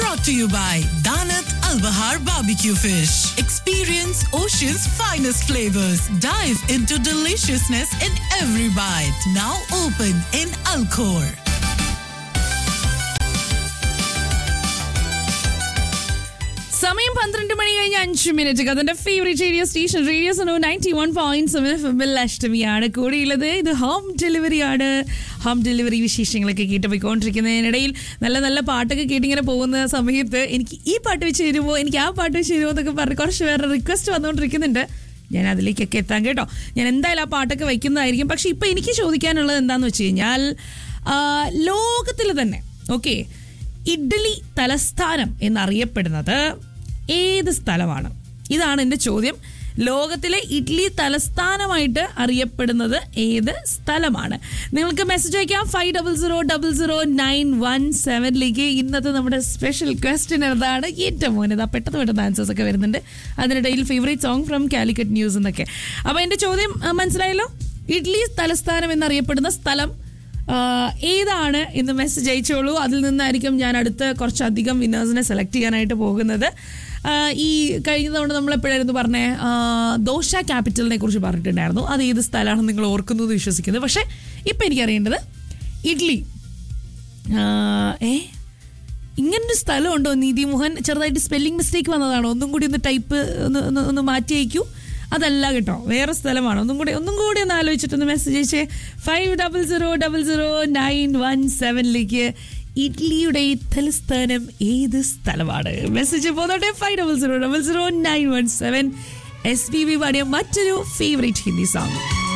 brought to you by Danat Al Bahar Barbecue Fish. Experience Ocean's finest flavors. Dive into deliciousness in every bite. Now open in Alcor. സമയം പന്ത്രണ്ട് മണി കഴിഞ്ഞ് അഞ്ച് minute അതിന്റെ favourite radio station radio Suno ninety one point seven F എമ്മിൽ അഷ്ടമിയാണ് കൂടിയുള്ളത് ഇത് home delivery ആണ് ഹോം ഡെലിവറി വിശേഷങ്ങളൊക്കെ കേട്ട് പോയിക്കൊണ്ടിരിക്കുന്നതിനിടയിൽ നല്ല നല്ല പാട്ടൊക്കെ കേട്ടിങ്ങനെ പോകുന്ന സമയത്ത് എനിക്ക് ഈ പാട്ട് വെച്ച് തരുമോ എനിക്ക് ആ പാട്ട് വെച്ച് തരുമോ എന്നൊക്കെ പറഞ്ഞ് കുറച്ച് പേരുടെ റിക്വസ്റ്റ് വന്നുകൊണ്ടിരിക്കുന്നുണ്ട് ഞാൻ അതിലേക്കൊക്കെ എത്താം കേട്ടോ ഞാൻ എന്തായാലും ആ പാട്ടൊക്കെ വയ്ക്കുന്നതായിരിക്കും പക്ഷെ ഇപ്പൊ എനിക്ക് ചോദിക്കാനുള്ളത് എന്താന്ന് വെച്ച് കഴിഞ്ഞാൽ ലോകത്തിൽ തന്നെ ഓക്കെ ഇഡ്ഡലി തലസ്ഥാനം എന്നറിയപ്പെടുന്നത് ഏത് സ്ഥലമാണ് ഇതാണ് എൻ്റെ ചോദ്യം ലോകത്തിലെ ഇഡ്ഡലി തലസ്ഥാനമായിട്ട് അറിയപ്പെടുന്നത് ഏത് സ്ഥലമാണ് നിങ്ങൾക്ക് മെസ്സേജ് അയക്കാം five double zero double zero nine one സെവനിലേക്ക് ഇന്നത്തെ നമ്മുടെ സ്പെഷ്യൽ ക്വസ്റ്റ്യൻ എന്താണ് ഏറ്റവും മോനത് ആ പെട്ടെന്ന് പെട്ടെന്ന് ആൻസേഴ്സ് ഒക്കെ വരുന്നുണ്ട് അതിനിടയിൽ favourite song from Calicut news എന്നൊക്കെ അപ്പോൾ എൻ്റെ ചോദ്യം ആ, മനസ്സിലായല്ലോ ഇഡ്ഡലി തലസ്ഥാനം എന്നറിയപ്പെടുന്ന സ്ഥലം ആഹ് ഏതാണ് എന്ന് മെസ്സേജ് അയച്ചോളൂ അതിൽ നിന്നായിരിക്കും ഞാൻ അടുത്ത കുറച്ചധികം വിന്നേഴ്സിനെ സെലക്ട് ചെയ്യാനായിട്ട് പോകുന്നത് ആഹ് ഈ കഴിഞ്ഞ തവണ നമ്മൾ എപ്പോഴായിരുന്നു പറഞ്ഞേ ആഹ് ദോശ ക്യാപിറ്റലിനെ കുറിച്ച് പറഞ്ഞിട്ടുണ്ടായിരുന്നു അത് ഏത് സ്ഥലമാണെന്ന് നിങ്ങൾ ഓർക്കുന്നു എന്ന് വിശ്വസിക്കുന്നത് പക്ഷേ ഇപ്പം എനിക്കറിയേണ്ടത് ഇഡ്ലി ആഹ് ഏ ഇങ്ങനൊരു സ്ഥലമുണ്ടോ നീതി മോഹൻ ചെറുതായിട്ട് സ്പെല്ലിംഗ് മിസ്റ്റേക്ക് വന്നതാണോ ഒന്നും കൂടി ഒന്ന് ടൈപ്പ് ഒന്ന് ഒന്ന് ഒന്ന് മാറ്റി അയക്കൂ അതല്ല കേട്ടോ വേറെ സ്ഥലമാണ് ഒന്നും കൂടി ഒന്നും കൂടി ഒന്ന് ആലോചിച്ചിട്ടൊന്ന് മെസ്സേജ് അയച്ചേ five double zero double zero nine one സെവനിലേക്ക് ഇഡ്ലിയുടെ തലസ്ഥാനം ഏത് സ്ഥലമാണ് മെസ്സേജ് പോന്നോട്ടെ five double zero double zero nine one seven S P B പാടിയ മറ്റൊരു ഫേവറേറ്റ് ഹിന്ദി സോങ്